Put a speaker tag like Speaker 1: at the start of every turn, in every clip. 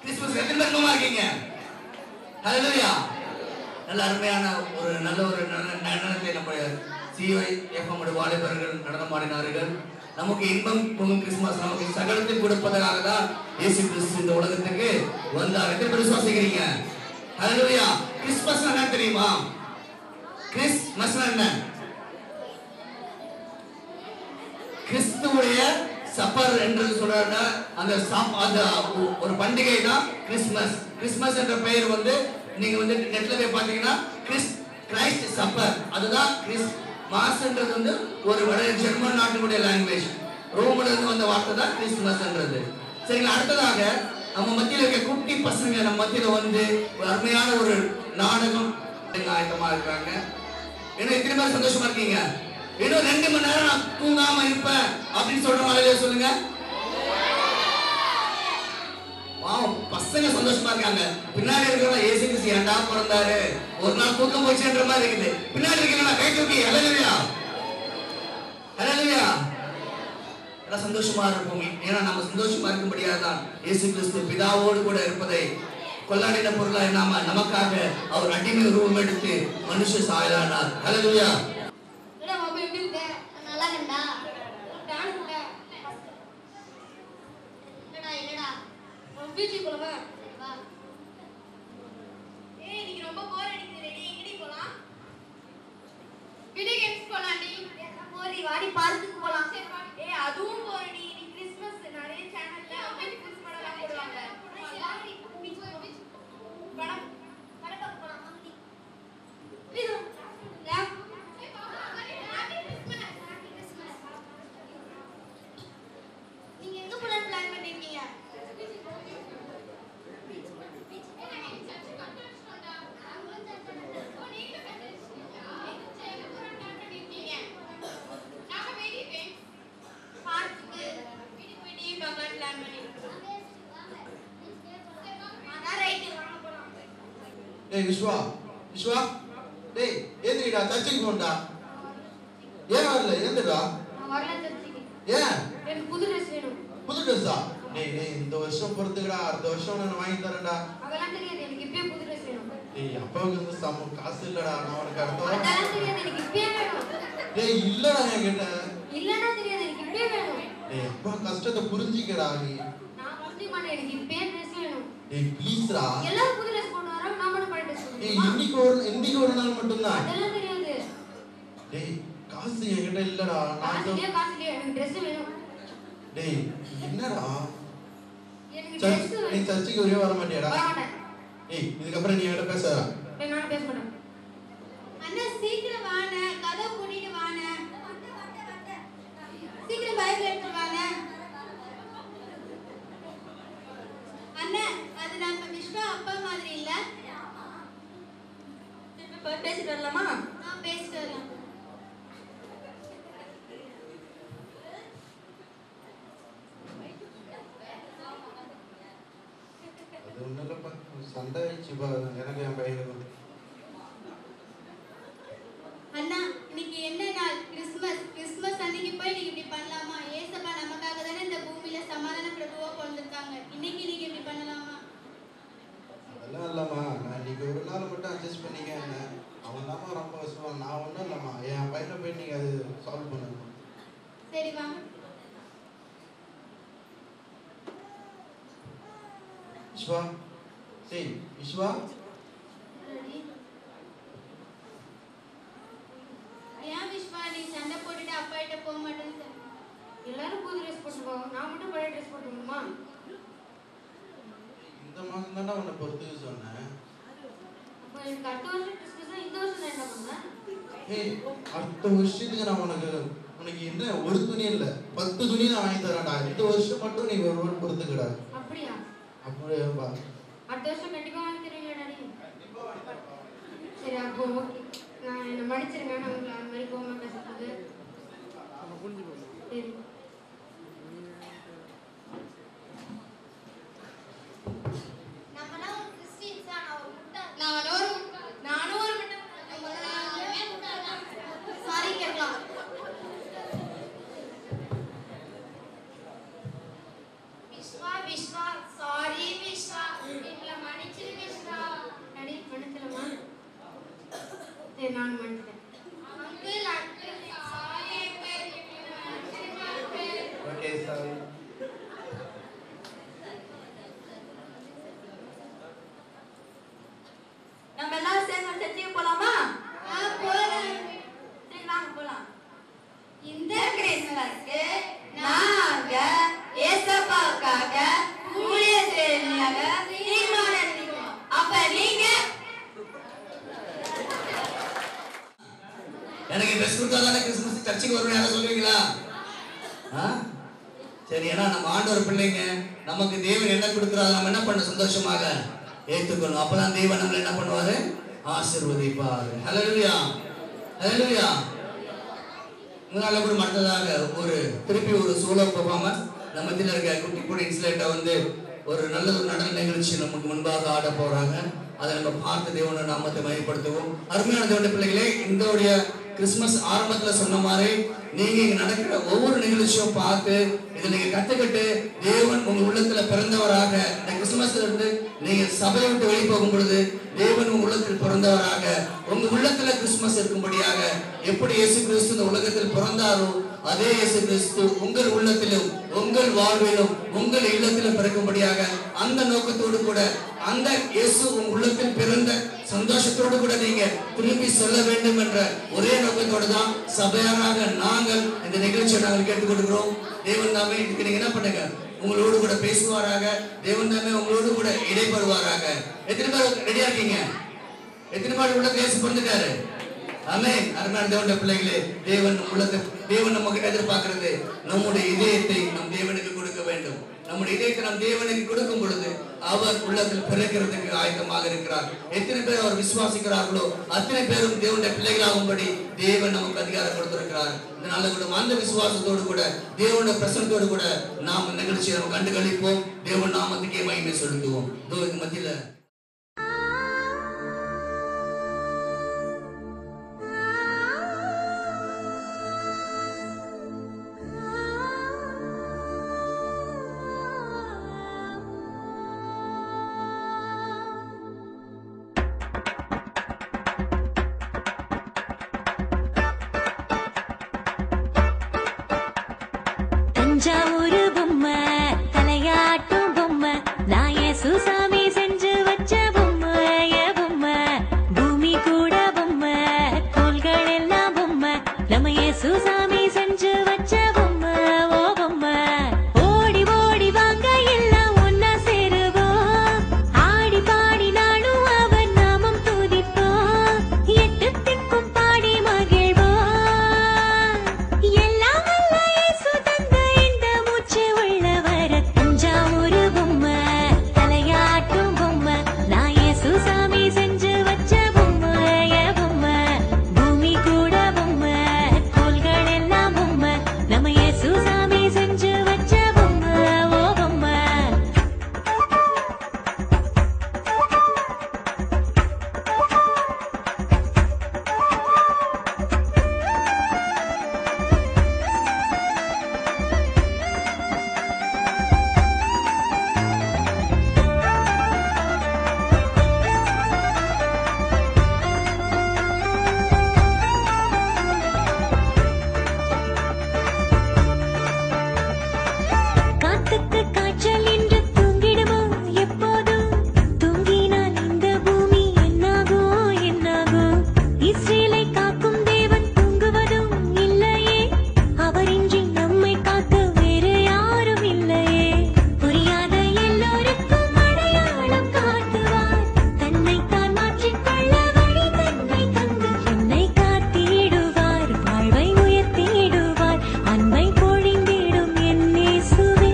Speaker 1: Christmas எத்தனை பேர் சும்மா இருக்கீங்க ஹalleluya நல்ல அருமையான ஒரு நல்ல ஒரு நட- நடனத்தை நம்ம சிஐ எஃப்எம் வாலிபர்கள் நடனமாடினார்கள் நமக்கு இன்பம் பொங்கும் கிறிஸ்துமஸ் நமக்கு சகலத்தை கொடுப்பதற்காக தான் இயேசு கிறிஸ்து இந்த உலகத்துக்கு வந்தார் எத்தனை பேர் விசுவாசிக்கிறீங்க ஹalleluya கிறிஸ்துமஸ் என்ன தெரியுமா கிறிஸ்துமஸ் என்ன கிறிஸ்துவுடைய சப்பர் என்று சொல்றாங்க அந்த சாப் அந்த ஒ- ஒரு பண்டிகை தான் கிறிஸ்மஸ் கிறிஸ்மஸ் என்ற பெயர் வந்து நீங்க வந்து நெட்ல போய் பாத்தீங்கன்னா கிறிஸ் கிரைஸ்ட் சப்பர் அதுதான் கிறிஸ் மாஸ்ன்றது வந்து ஒரு வட ஜெர்மன் நாட்டினுடைய லாங்குவேஜ் ரோம்ல இருந்து வந்த வார்த்தை தான் கிறிஸ்துமஸ்ன்றது சரிங்களா அடுத்ததாக நம்ம மத்தியில இருக்க குட்டி பசங்க நம்ம மத்தியில வந்து ஒரு அருமையான ஒரு நாடகம் ஆயத்தமா இருக்கிறாங்க இன்னும் எத்தனை பேர் சந்தோஷமா இருக்கீங்க இன்னும் ரெண்டு மணி நேரம் நான் தூங்காம இருப்பேன் அப்படின்னு சொல்ற மாதிரி சொல்லுங்க பாவம் பசங்க சந்தோஷமா இருக்காங்க பின்னாடி இருக்கிறவங்க ஏசி கிறிஸ்து ஏன்டா பிறந்தாரு ஒரு நாள் தூக்கம் போச்சுன்ற மாதிரி இருக்குது பின்னாடி இருக்கிறவங்க கை தூக்கி அழகுவியா அழகுவியா எல்லாம் சந்தோஷமா இருப்போம் ஏன்னா நம்ம சந்தோஷமா இருக்கும்படியாக தான் இயேசு கிறிஸ்து பிதாவோடு கூட இருப்பதை கொள்ளாடின பொருளாய் நாம நமக்காக அவர் அடிமை உருவம் எடுத்து மனுஷ சாயலானார் ஹalleluya
Speaker 2: என்னடா மாமா எப்படி இருக்க நல்லா இருக்கேன்டா டான்ஸ் கூட என்னடா என்னடா உன் பீச்சுக்கு போலாமா வா ஏய் இன்னைக்கு ரொம்ப போர் அடிக்குது ரெடி எங்கடி போலாம் வீடியோ கேம்ஸ் போலாம்டி போரி வாடி பார்க்குக்கு போலாம் சரி வாடி ஏய் அதுவும் போறடி இன்னைக்கு கிறிஸ்மஸ் நிறைய சேனல்ல கிறிஸ்மஸ் படம் போடுவாங்க பீச் பீச் படம் படம் பார்க்க போலாம் வாங்கடி ப்ளீஸ் நீங்க எங்க போலாம் பிளான் பண்ணிருக்கீங்க
Speaker 3: டேய் விஸ்வா விஸ்வா டேய் ஏந்திரிடா சர்ச்சுக்கு போண்டா ஏன் வரல ஏந்திரா ஏன்
Speaker 2: எனக்கு புது ட்ரெஸ் வேணும்
Speaker 3: புது ட்ரெஸ்ஸா டேய் டேய் இந்த வருஷம் பொறுத்துக்கடா அடுத்த வருஷம் நான் வாங்கி தரேன்டா
Speaker 2: அதெல்லாம் தெரியாது எனக்கு இப்பயே புது ட்ரெஸ் வேணும்
Speaker 3: டேய் அப்பாவுக்கு வந்து சம காசு இல்லடா நான் உனக்கு அடுத்த வாரம்
Speaker 2: அதெல்லாம் தெரியாது எனக்கு இப்பயே வேணும்
Speaker 3: டேய் இல்லடா என்கிட்ட
Speaker 2: இல்லன்னா தெரியாது எனக்கு இப்பயே வேணும்
Speaker 3: டேய் அப்பா கஷ்டத்தை புரிஞ்சிக்கடா நீ
Speaker 2: நான் புரிஞ்சுக்க மாட்டேன் எனக்கு இப்பயே ட்ரெஸ் வேணும்
Speaker 3: டேய் ப்ளீஸ்டா
Speaker 2: எல்லாரும் புது ட்ரெஸ் போட்டு வரோம் நான் மட்டும் பழைய ட்ரெஸ்
Speaker 3: டேய்
Speaker 2: போட்டுமா
Speaker 3: இன்னைக்கு ஒரு இன்னைக்கு ஒரு நாள் மட்டும்தான்
Speaker 2: அதெல்லாம் தெரியாது
Speaker 3: டேய் காசு என்கிட்ட இல்லடா நான்
Speaker 2: காசு
Speaker 3: சொ-
Speaker 2: இல்லையா காசு இல்லையா எனக்கு ட்ரெஸ் வேணும்
Speaker 3: டேய் என்னடா
Speaker 2: எனக்கு
Speaker 3: சர்ச்
Speaker 2: ட்ரெஸ்
Speaker 3: நீ
Speaker 2: வேணும்
Speaker 3: சர்ச்சுக்கு ஒரே வர மாட்டியாடா
Speaker 2: வர மாட்டேன்
Speaker 3: ஏய் இதுக்கப்புறம் நீ என்கிட்ட பேசாதடா
Speaker 2: டேய், நானும் பேச மாட்டேன்
Speaker 4: அண்ணா சீக்கிரம் வாண்ணே கதவு பூட்டிட்டு வாண்ணே சீக்கிரம் பைபிள் எடுத்து வாண்ணே அண்ணா அது நம்ம விஸ்வா அப்பா மாதிரி இல்ல
Speaker 2: இப்ப பேசிட்டு வரலாமா
Speaker 4: நான் பேசிட்டு வரலாம்
Speaker 3: அது ஒன்றும் இல்லைப்பா சண்டை ஆயிடுச்சுப்பா எனக்கு என் பையனுக்கு
Speaker 4: அண்ணா இன்னைக்கு என்ன நாள் கிறிஸ்மஸ் கிறிஸ்மஸ் அன்னைக்கு போய் நீங்க இப்படி பண்ணலாமா ஏசப்பா நமக்காக தானே இந்த பூமியில சமாதான பிரபுவா பிறந்திருக்காங்க இன்னைக்கு நீங்க இப்படி பண்ணலாமா
Speaker 3: அதெல்லாம் இல்லைம்மா நான் இன்னைக்கு ஒரு நாள் மட்டும் அட்ஜஸ்ட் பண்ணிக்க என்ன அவன் தாம்மா ரொம்ப கஷ்டம் நான் ஒன்றும் இல்லைம்மா என் பையனை போய் நீங்கள் அது சால்வ் பண்ணணும்
Speaker 4: சரி வா
Speaker 3: விஸ்வா டேய் விஸ்வா
Speaker 4: ஏன் விஸ்வா நீ சண்டை போட்டுட்டு அப்பா கிட்ட போக மாட்டேன்னு சொன்ன?
Speaker 2: எல்லாரும் புது ட்ரெஸ் போட்டுருக்கோம் நான் மட்டும் பழைய ட்ரெஸ் போட்டுக்கணுமா
Speaker 3: இந்த மாதம் தானே உன்னை பொறுத்துக்க சொன்னேன்
Speaker 2: அப்போ எனக்கு அடுத்த வருஷம் கிறிஸ்மஸ் இந்த வருஷம் நான் என்ன பண்ணேன்
Speaker 3: ஏய் அடுத்த வருஷத்துக்கு நான் உனக்கு உனக்கு என்ன ஒரு துணி இல்லை பத்து துணி நான் வாங்கி தரேன்டா இந்த வருஷம் மட்டும் நீ ஒரு ஒரு பொறுத்துக்கடா
Speaker 2: அப்படியா
Speaker 3: அப்படியேப்பா
Speaker 2: அடுத்த வருஷம் கண்டிப்பா வாங்கி தருவீங்களா டாடி சரி அப்போ ஓகே நான் என்ன மன்னிச்சிருங்க நான் உங்களை அந்த மாதிரி கோவமா பேசுறது சரி
Speaker 4: நம்மலாம் ஒரு கிறிஸ்டியன்ஸ் தான் நான் ஒரு முட்டாள் நான் ஒரு நானும் ஒரு முட்டாள் சாரி கேட்கலாம் விஸ்வா விஸ்வா சாரி விஸ்வா
Speaker 1: ட்ரெஸ் கொடுத்தா தானே கிறிஸ்மஸ் சர்ச்சுக்கு வருவேன் யாரும் சொல்லுவீங்களா ஆ சரி ஏன்னா நம்ம ஆண்டவர் பிள்ளைங்க நமக்கு தேவன் என்ன கொடுக்குறாரு நம்ம என்ன பண்ண சந்தோஷமாக ஏற்றுக்கணும் அப்பதான் தேவன் நம்மளை என்ன பண்ணுவாரு ஆசீர்வதிப்பாரு ஹalleluya ஹalleluya முன்னால கூட மற்றதாக ஒரு திருப்பி ஒரு சோலோ பெர்ஃபார்மன்ஸ் நம்ம மத்தியில் இருக்க குட்டி குட்டி இன்சுலேட்டை வந்து ஒரு நல்ல ஒரு நடன நிகழ்ச்சி நமக்கு முன்பாக ஆட போறாங்க அதை நம்ம பார்த்து தேவனை நாமத்தை மையப்படுத்துவோம் அருமையான தேவனுடைய பிள்ளைகளே இந்தோடைய கிறிஸ்மஸ் ஆரம்பத்துல சொன்ன மாதிரி நீங்க இங்க நடக்கிற ஒவ்வொரு நிகழ்ச்சியும் பார்த்து இதை நீங்க கத்துக்கிட்டு தேவன் உங்க உள்ளத்துல பிறந்தவராக இந்த கிறிஸ்துமஸ்ல இருந்து நீங்க சபையை விட்டு வெளியே போகும் பொழுது தேவன் உங்க உள்ளத்தில் பிறந்தவராக உங்க உள்ளத்துல கிறிஸ்துமஸ் இருக்கும்படியாக எப்படி இயேசு கிறிஸ்து இந்த உலகத்தில் பிறந்தாரோ அதே இயேசு கிறிஸ்து உங்கள் உள்ளத்திலும் உங்கள் வாழ்விலும் உங்கள் இல்லத்திலும் பிறக்கும்படியாக அந்த நோக்கத்தோடு கூட அந்த இயேசு உங்க உள்ளத்தில் பிறந்த சந்தோஷத்தோடு கூட நீங்க திரும்பி செல்ல வேண்டும் என்ற ஒரே நோக்கத்தோடு தான் சபையாராக நாங்கள் இந்த நிகழ்ச்சியை நாங்கள் கேட்டுக் கொடுக்கிறோம் தேவன் தாமே இதுக்கு நீங்க என்ன பண்ணுங்க உங்களோடு கூட பேசுவாராக தேவன் தாமே உங்களோடு கூட இடைபடுவாராக எத்தனை பேர் ரெடியா இருக்கீங்க எத்தனை பேர் உள்ள பேசி பிறந்துட்டாரு ஆமென் அருமையான தேவனுடைய பிள்ளைகளே தேவன் உள்ளத்தை தேவன் நமக்கு எதிர்பார்க்கிறது நம்முடைய இதயத்தை நம் தேவனுக்கு கொடுக்க வேண்டும் நம்முடைய இதயத்தை நம் தேவனுக்கு கொடுக்கும் பொழுது அவர் உள்ளத்தில் பிறக்கிறதுக்கு ஆயத்தமாக இருக்கிறார் எத்தனை பேர் அவர் விசுவாசிக்கிறார்களோ அத்தனை பேரும் தேவனுடைய பிள்ளைகளாகும்படி தேவன் நமக்கு அதிகாரம் கொடுத்திருக்கிறார் இதனால கூட அந்த விசுவாசத்தோடு கூட தேவனுடைய பிரசனத்தோடு கூட நாம் இந்த நிகழ்ச்சியை நம்ம கண்டு கழிப்போம் தேவன் நாமத்துக்கே மகிமை செலுத்துவோம் இதோ இது மத்தியில
Speaker 5: தஞ்சாவூரு பொம்மை தலையாட்டும் பொம்மை நான் சுசாமி செஞ்சு வச்ச பொம்மை என் பொம்மை பூமி கூட பொம்மை கோள்கள் எல்லாம் பொம்மை நம்ம சுசாமி செஞ்சு வச்ச பொம்மை ஓ பொம்மை ஓடி ஓடி வாங்க எல்லாம் ஒன்னா சேருவோம் ஆடி பாடி நாளும் அவன் நாமம் துதிப்போம் எட்டு திக்கும் பாடி மகிழ்வோம் எல்லாம் வல்ல இயேசு தந்த இந்த மூச்சு உள்ள வர தஞ்சாவூரு பொம்மை தலையாட்டும் பொம்மை நான் இயேசு சாமி செஞ்சு வச்ச பொம்மை என் பொம்மை பூமி கூட பொம்மை கோள்கள் எல்லாம் பொம்மை நம்ம இயேசு சாமி செஞ்சு வச்ச பொம்மை ஓ பொம்மை காத்துக்கு காய்ச்சல் என்று தூங்கிடுமோ எப்போதும் தூங்கினால் இந்த பூமி என்னாகும் என்னாகும் இஸ்ரேலை காக்கும் தேவன் தூங்குவதும் இல்லையே அவரின்றி நம்மை காக்க வேறு யாரும் இல்லையே புரியாத எல்லோருக்கும் அடையாளம் காட்டுவார் தன்னை தான் மாற்றிக்கொள்ள வழி தன்னை தந்து என்னை காத்திடுவார் வாழ்வை உயர்த்திடுவார் அன்பை பொழிந்திடும் என் இயேசுவே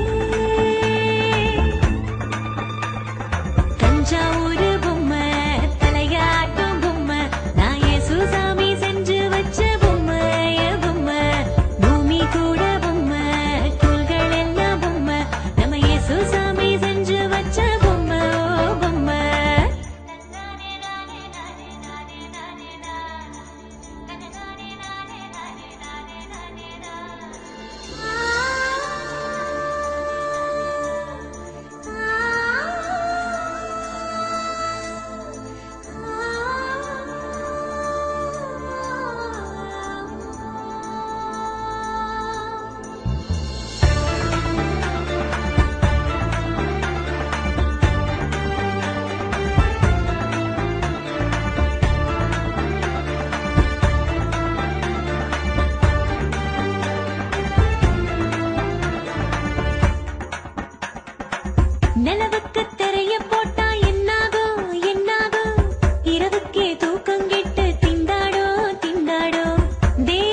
Speaker 5: தஞ்சாவூரு பொம்மை தலையாட்டும் பொம்மை நான் இயேசு சாமி செஞ்சு வச்ச பொம்மை என் பொம்மை பூமி கூட பொம்மை கோள்கள் எல்லாம் பொம்மை நம்ம இயேசு சாமி செஞ்சு வச்ச பொம்மை ஓ பொம்மை நிலவுக்கு திரைய போட்டா என்னாகும் என்னாகும் இரவுக்கே தூக்கம் கெட்டு திண்டாடோ திண்டாடோ தேவ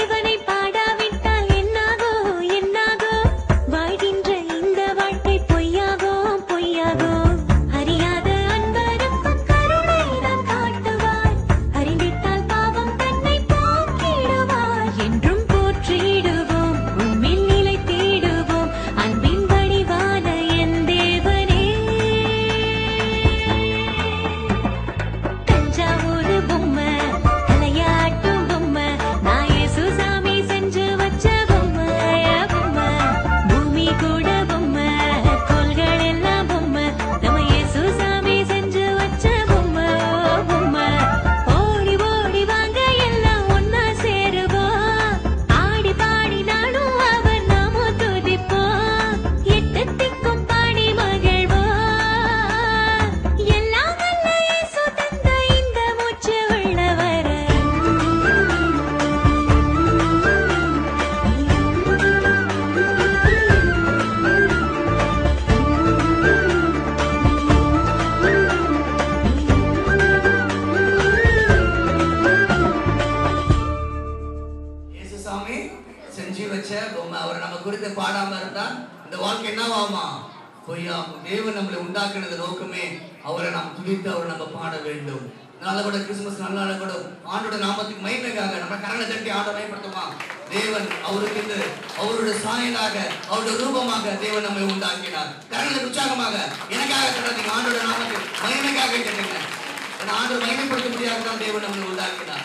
Speaker 1: வாழ்க்கை என்னவாமா பொய்யாகும் தேவன் நம்மளை உண்டாக்குனது நோக்கமே அவரை நாம் துதித்து அவரை நம்ம பாட வேண்டும் நாளை கூட கிறிஸ்துமஸ் நல்ல நாள் கூட ஆண்டோட நாமத்துக்கு மகிமைக்காக நம்ம கரங்களை தட்டி ஆண்டை பயன்படுத்துமா தேவன் அவருக்கு என்று அவருடைய சாயலாக அவருடைய ரூபமாக தேவன் நம்மை உண்டாக்கினார் கரங்களை உற்சாகமாக எனக்காக தராதீங்க ஆண்டோட நாமத்துக்கு மகிமைக்காக கேட்டுங்க ஏன்னா ஆண்டவர் மகிமைப்படுத்த முடியாதான் தேவன் நம்மை உண்டாக்கினார்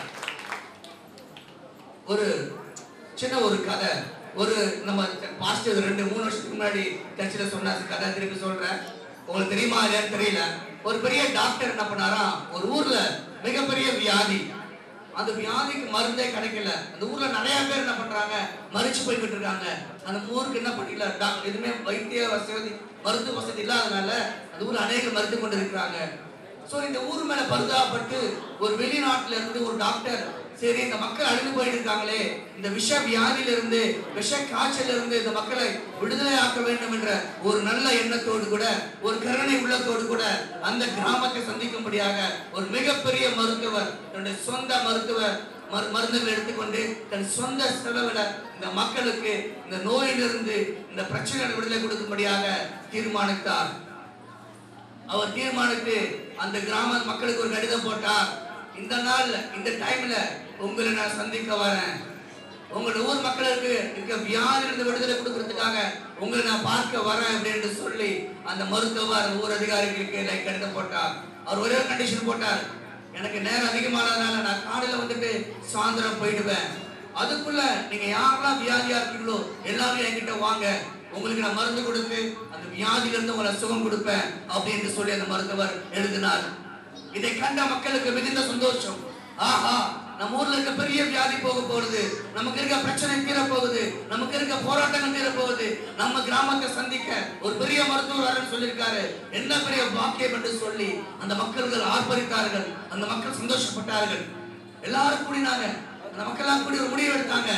Speaker 1: ஒரு சின்ன ஒரு கதை ஒரு நம்ம பாஸ்டர் ரெண்டு மூணு வருஷத்துக்கு முன்னாடி சர்ச்சில் சொன்ன கதை திருப்பி சொல்றேன் உங்களுக்கு தெரியுமா இல்லையான்னு தெரியல ஒரு பெரிய டாக்டர் என்ன பண்ணாரா ஒரு ஊர்ல மிகப்பெரிய வியாதி அந்த வியாதிக்கு மருந்தே கிடைக்கல அந்த ஊர்ல நிறைய பேர் என்ன பண்றாங்க மறிச்சு போய்கிட்டு இருக்காங்க அந்த ஊருக்கு என்ன பண்ணிக்கல டாக்டர் எதுவுமே வைத்திய வசதி மருத்துவ வசதி இல்லாதனால அந்த ஊர்ல அநேக மருந்து கொண்டு இருக்கிறாங்க சோ இந்த ஊர் மேல பரிதாபப்பட்டு ஒரு வெளிநாட்டுல இருந்து ஒரு டாக்டர் சரி இந்த மக்கள் அழிந்து போயிட்டு இருக்காங்களே இந்த விஷ வியாதியில இருந்து விஷ காய்ச்சல இருந்து இந்த மக்களை விடுதலை ஆக்க வேண்டும் என்ற ஒரு நல்ல எண்ணத்தோடு கூட ஒரு கருணை உள்ளத்தோடு கூட அந்த கிராமத்தை சந்திக்கும்படியாக ஒரு மிகப்பெரிய மருத்துவர் தன்னுடைய சொந்த மருத்துவர் மரு- மருந்துகள் எடுத்துக்கொண்டு தன் சொந்த செலவுல இந்த மக்களுக்கு இந்த நோயிலிருந்து இந்த பிரச்சனை விடுதலை கொடுக்கும்படியாக தீர்மானித்தார் அவர் தீர்மானித்து அந்த கிராம மக்களுக்கு ஒரு கடிதம் போட்டார் இந்த நாள்ல இந்த டைம்ல உங்களை நான் சந்திக்க வரேன் உங்களோட ஊர் மக்களுக்கு இருக்க வியாதிலிருந்து விடுதலை கொடுக்கறதுக்காக உங்களை நான் பார்க்க வரேன் அப்படின்னு சொல்லி அந்த மருத்துவர் அந்த ஊர் அதிகாரிகளுக்கு லைக் கடிதம் போட்டார் அவர் ஒரே கண்டிஷன் போட்டார் எனக்கு நேரம் அதிகமானதுனால நான் காலையில வந்துட்டு சாயந்தரம் போயிடுவேன் அதுக்குள்ள நீங்க யாரெல்லாம் வியாதியா இருக்கீங்களோ எல்லாரும் என்கிட்ட வாங்க உங்களுக்கு நான் மருந்து கொடுத்து அந்த வியாதியில இருந்து உங்களை சுகம் கொடுப்பேன் அப்படின்னு சொல்லி அந்த மருத்துவர் எழுதினார் இதை கண்ட மக்களுக்கு மிகுந்த சந்தோஷம் ஆஹா நம்ம ஊர்ல இருக்க பெரிய வியாதி போக போகுது நமக்கு இருக்க பிரச்சனை தீர போகுது நமக்கு இருக்க போராட்டங்கள் தீர போகுது நம்ம கிராமத்தை சந்திக்க ஒரு பெரிய மருத்துவர் வரேன்னு சொல்லியிருக்காரு என்ன பெரிய பாக்கியம் என்று சொல்லி அந்த மக்கள்கள் ஆர்ப்பரித்தார்கள் அந்த மக்கள் சந்தோஷப்பட்டார்கள் எல்லாரும் கூடினாங்க அந்த மக்கள் எல்லாம் கூடி ஒரு முடிவு எடுத்தாங்க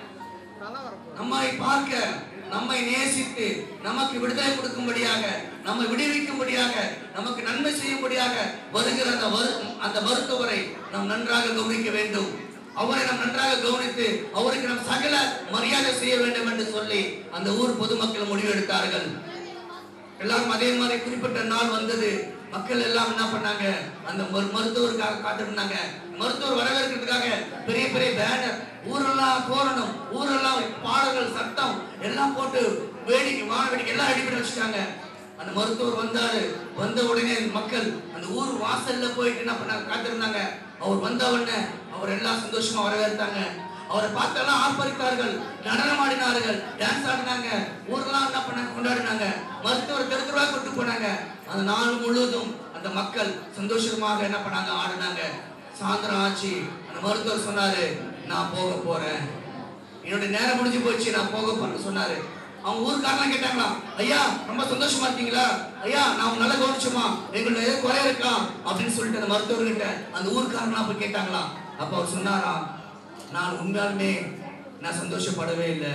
Speaker 1: நம்மை பார்க்க நம்மை நேசித்து நமக்கு விடுதலை கொடுக்கும்படியாக நம்மை விடுவிக்கும்படியாக நமக்கு நன்மை செய்யும்படியாக வருகிற அந்த வரு- அந்த மருத்துவரை நாம் நன்றாக கவனிக்க வேண்டும் அவரை நாம் நன்றாக கவனித்து அவருக்கு நாம் சகல மரியாதை செய்ய வேண்டும் என்று சொல்லி அந்த ஊர் பொதுமக்கள் முடிவெடுத்தார்கள் எல்லாரும் அதே மாதிரி குறிப்பிட்ட நாள் வந்தது மக்கள் எல்லாம் என்ன பண்ணாங்க அந்த மரு- மருத்துவருக்காக காத்திருந்தாங்க மருத்துவர் வரவேற்கிறதுக்காக பெரிய பெரிய பேனர் ஊரெல்லாம் தோரணம் ஊரெல்லாம் பாடல்கள் சத்தம் எல்லாம் போட்டு வேடிக்கை வான வேடிக்கை எல்லாம் ரெடி பண்ணி வச்சுட்டாங்க அந்த மருத்துவர் வந்தாரு வந்த உடனே மக்கள் அந்த ஊர் வாசல்ல போயிட்டு என்ன பண்ணாங்க காத்திருந்தாங்க அவர் வந்த உடனே அவர் எல்லாம் சந்தோஷமா வரவேற்றாங்க அவரை பார்த்தெல்லாம் ஆர்ப்பரித்தார்கள் நடனம் ஆடினார்கள் டான்ஸ் ஆடினாங்க ஊரெல்லாம் என்ன பண்ணாங்க கொண்டாடினாங்க மருத்துவர் தெரு தெருவா கொண்டு போனாங்க அந்த நாள் முழுவதும் அந்த மக்கள் சந்தோஷமாக என்ன பண்ணாங்க ஆடினாங்க சாயந்தரம் ஆச்சு அந்த மருத்துவர் சொன்னாரு நான் போக போறேன் என்னுடைய நேரம் முடிஞ்சு போச்சு நான் போக போறேன்னு சொன்னாரு அவங்க ஊருக்காரலாம் கேட்டாங்களா ஐயா ரொம்ப சந்தோஷமா இருக்கீங்களா ஐயா நான் நல்லா கவனிச்சோமா எங்களுக்கு ஏதோ குறை இருக்கா அப்படின்னு சொல்லிட்டு அந்த மருத்துவர்கிட்ட அந்த ஊருக்காரங்களா போய் கேட்டாங்களாம் அப்ப அவர் சொன்னாராம் நான் உண்மையாலுமே நான் சந்தோஷப்படவே இல்லை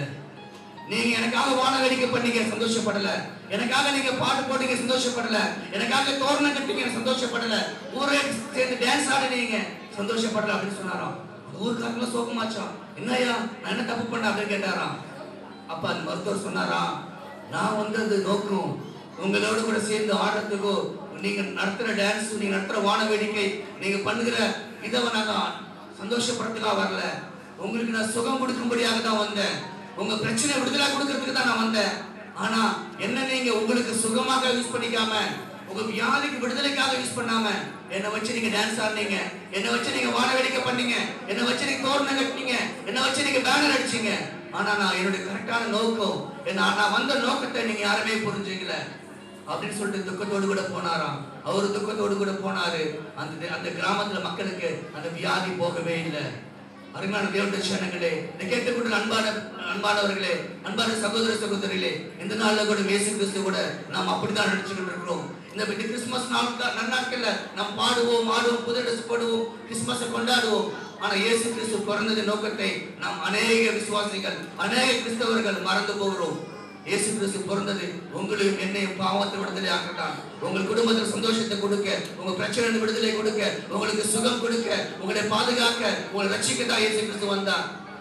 Speaker 1: நீங்க எனக்காக வான வேடிக்கை பண்ணீங்க சந்தோஷப்படல எனக்காக நீங்க பாட்டு போட்டீங்க சந்தோஷப்படல எனக்காக தோரணம் கட்டிங்க சந்தோஷப்படல ஊரே சேர்ந்து டான்ஸ் ஆடினீங்க சந்தோஷப்படல அப்படின்னு சொன்னாராம் அந்த ஊருக்காரங்களும் சோகமாச்சாம் என்னய்யா நான் என்ன தப்பு பண்ண அப்படின்னு கேட்டாராம் அப்ப அந்த மருத்துவர் சொன்னாரா நான் வந்தது நோக்கம் உங்களோட கூட சேர்ந்து ஆடுறதுக்கோ நீங்க நடத்துற டான்ஸ் நீங்க நடத்துற வான வேடிக்கை நீங்க பண்ணுகிற இதை நாங்க சந்தோஷப்படுறதுக்காக வரல உங்களுக்கு நான் சுகம் கொடுக்கும்படியாக தான் வந்தேன் உங்க பிரச்சனை விடுதலை கொடுக்கறதுக்கு தான் நான் வந்தேன் ஆனா என்ன நீங்க உங்களுக்கு சுகமாக யூஸ் பண்ணிக்காம உங்க வியாதிக்கு விடுதலைக்காக யூஸ் பண்ணாம என்னை வச்சு நீங்க டான்ஸ் ஆடுனீங்க என்னை வச்சு நீங்க வான வேடிக்கை பண்ணீங்க என்னை வச்சு நீங்க தோரணம் கட்டினீங்க என்னை வச்சு நீங்க பேனர் அடிச்சீங்க ஆனா நான் என்னுடைய கரெக்டான நோக்கம் என்ன நான் வந்த நோக்கத்தை நீங்க யாருமே புரிஞ்சுக்கல அப்படின்னு சொல்லிட்டு துக்கத்தோடு கூட போனாராம் அவர் துக்கத்தோடு கூட போனாரு அந்த அந்த கிராமத்துல மக்களுக்கு அந்த வியாதி போகவே இல்லை அருமையான தேவனுடைய சேனங்களே இந்த கேட்டுக்கொண்டு அன்பான அன்பானவர்களே அன்பான சகோதர சகோதரிகளே இந்த நாள்ல கூட இயேசு கிறிஸ்து கூட நாம் அப்படித்தான் நினைச்சுக்கிட்டு இருக்கிறோம் இந்த இந்த கிறிஸ்துமஸ் நாள் நன்னாட்கள்ல நாம் பாடுவோம் ஆடுவோம் புது ட்ரெஸ் போடுவோம் கிறிஸ்துமஸை கொண்டாடுவோம் ஆனா இயேசு கிறிஸ்து பிறந்தது நோக்கத்தை நாம் அநேக விசுவாசிகள் அநேக கிறிஸ்தவர்கள் மறந்து போகிறோம் இயேசு கிறிஸ்து பிறந்தது உங்களையும் என்னையும் பாவத்தை விடுதலை ஆக்கத்தான் உங்கள் குடும்பத்தில் சந்தோஷத்தை கொடுக்க உங்க பிரச்சனை விடுதலை கொடுக்க உங்களுக்கு சுகம் கொடுக்க உங்களை பாதுகாக்க உங்களை ரட்சிக்க தான் இயேசு கிறிஸ்து வந்தார்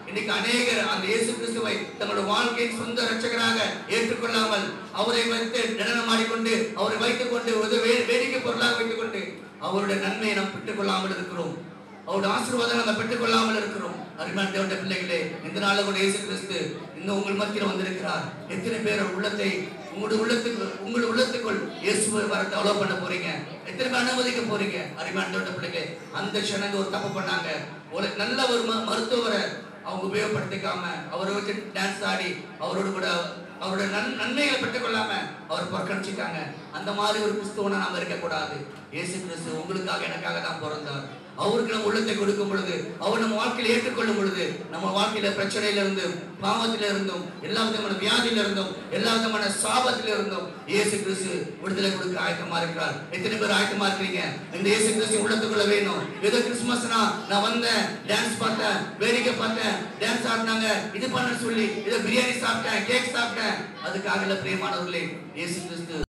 Speaker 1: இன்னைக்கு அநேகர் அந்த இயேசு கிறிஸ்துவை தங்களுடைய வாழ்க்கையின் சொந்த ரட்சகராக ஏற்றுக்கொள்ளாமல் அவரை வைத்து நடனமாடிக்கொண்டு அவரை வைத்துக் கொண்டு ஒரு வே- வேடிக்கை பொருளாக வைத்துக் கொண்டு அவருடைய நன்மையை நாம் பெற்றுக் கொள்ளாமல் இருக்கிறோம் அவருடைய ஆசீர்வாதம் நம்ம பெற்றுக் கொள்ளாமல் இருக்கிறோம் அருமையான தேவனுடைய பிள்ளைகளே இந்த நாளில் கூட இயேசு கிறிஸ்து இன்னும் உங்கள் மத்தியில் வந்திருக்கிறார் எத்தனை பேர் உள்ளத்தை உங்களுடைய உள்ளத்துக்கு உங்கள் உள்ளத்துக்குள் இயேசுவை வர டெவலப் பண்ண போறீங்க எத்தனை பேர் அனுமதிக்க போறீங்க அருமையான தேவனுடைய பிள்ளைகளே அந்த க்ஷணங்க ஒரு தப்பு பண்ணாங்க ஒரு நல்ல ஒரு ம- மருத்துவரை அவங்க உபயோகப்படுத்திக்காம அவரை வச்சு டான்ஸ் ஆடி அவரோட கூட அவரோட நன் நன்மைகளை பெற்றுக்கொள்ளாம அவர் புறக்கணிச்சுட்டாங்க அந்த மாதிரி ஒரு கிறிஸ்துவனை நாம இருக்கக்கூடாது இயேசு கிறிஸ்து உங்களுக்காக எனக்காக தான் பிறந்தார் அவருக்கு நம்ம உள்ளத்தை கொடுக்கும் பொழுது அவர் நம்ம வாழ்க்கையில ஏற்றுக்கொள்ளும் பொழுது நம்ம வாழ்க்கையில பிரச்சனையில இருந்தும் பாவத்தில இருந்தும் எல்லா விதமான வியாதியில இருந்தும் எல்லா விதமான சாபத்தில இருந்தும் இயேசு கிறிஸ்து விடுதலை கொடுக்க ஆயத்தமா இருக்கிறார் எத்தனை பேர் ஆயத்தமா இருக்கிறீங்க இந்த இயேசு கிறிஸ்து உள்ளத்துக்குள்ள வேணும் ஏதோ கிறிஸ்துமஸ்னா நான் வந்தேன் டான்ஸ் பார்த்தேன் வேடிக்கை பார்த்தேன் டான்ஸ் ஆடினாங்க இது பண்ண சொல்லி ஏதோ பிரியாணி சாப்பிட்டேன் கேக் சாப்பிட்டேன் அதுக்காக இல்ல பிரியமானவர்களே இயேசு கிறிஸ்து